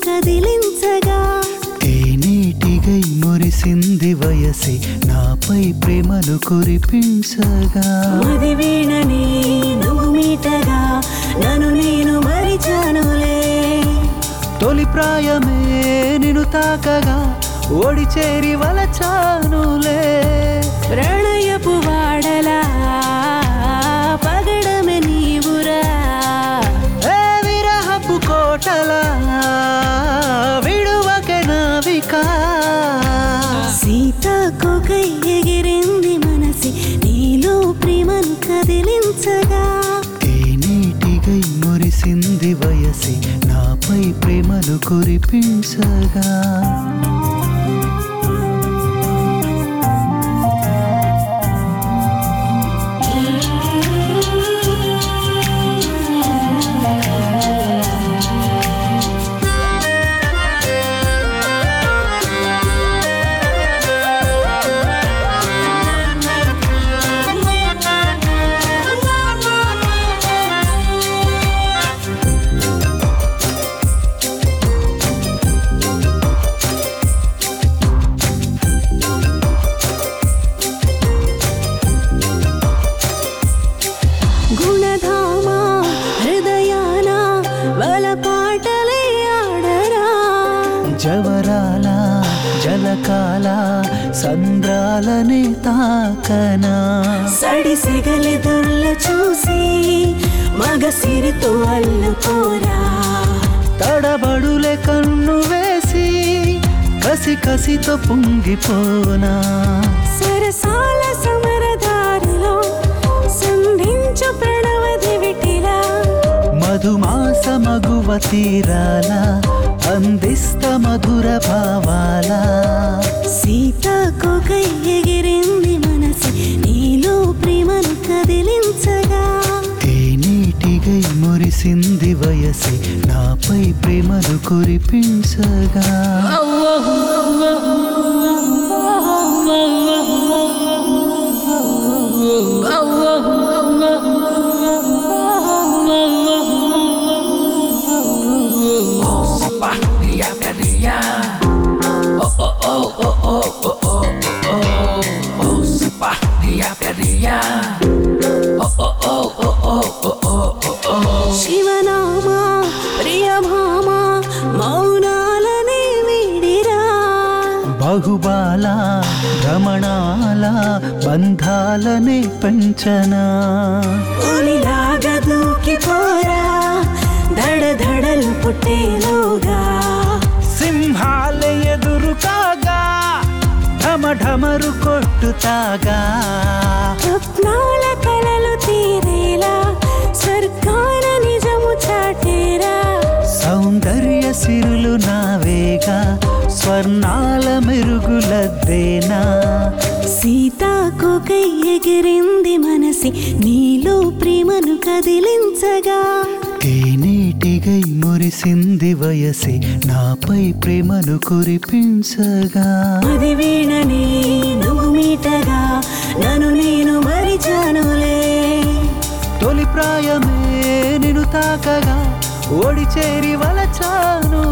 కదిలించగా తేనీటిగై మురిసింది వయసే నాపై ప్రేమను కురిపించగా మది వీణని నువ్వు మీటగా నన్ను నేను మరిచానులే తొలి ప్రాయమే నిన్ను తాకగా ఓడి చేరి వలచానులే ప్రణయపు వాడలా పగడమే నీవురా ఏ విరహపు కోటలా విడువకే నావికా సీతాకోకై ఎగిరింది మనసి నీలో ప్రేమను కదిలించగా తేనీటిగై మురిసింది వయసే నాపై ప్రేమను కురిపించగా గుణధామ హృదయాన వల పాటలే ఆడరా జవరాల జలకాల సంద్రాలనే తాకనా సడి సిగలెదుర్ల చూసి మగ సిరితో అల్లుకోరా తడబడులే కన్ను వేసి కసి కసితో పొంగిపోనా సరసాల సమరదారిలో సంధించు ప్రణవ దివిటిలా మధుమాస మగువ తీరాల అందిస్త మధుర భావాల సీతాకోకై ఎగిరింది మనసి నీలో ప్రేమను కదిలించగా తేనీటిగై మురిసింది వయసే నాపై ప్రేమను కురిపించగా శివనామ ప్రియభామ మౌనాలనే వీడిరా బహుబాల భ్రమణాల బంధాలనే పెంచనా ఉలిలాగా దూకిపోరా దడ దడలు పుట్టేలోగా సింహాల ఎదురు కాగా ఢమఢమరు కొట్టుతాగా స్వప్నాల కలలు తీరేలా స్వర్గాన నిజము చాటేరా సౌందర్య సిరులు నావేగా స్వర్ణాల మెరుగులద్దేనా సీతాకోకై ఎగిరింది మనసి నీలో ప్రేమను కదిలించగా తేనీటిగై మురిసింది వయసే నాపై ప్రేమను కురిపించగా అది వీణని నువ్వు మీటగా నన్ను నేను మరిచానులే తొలి ప్రాయమే నిన్ను తాకగా ఓడి చేరి వలచాను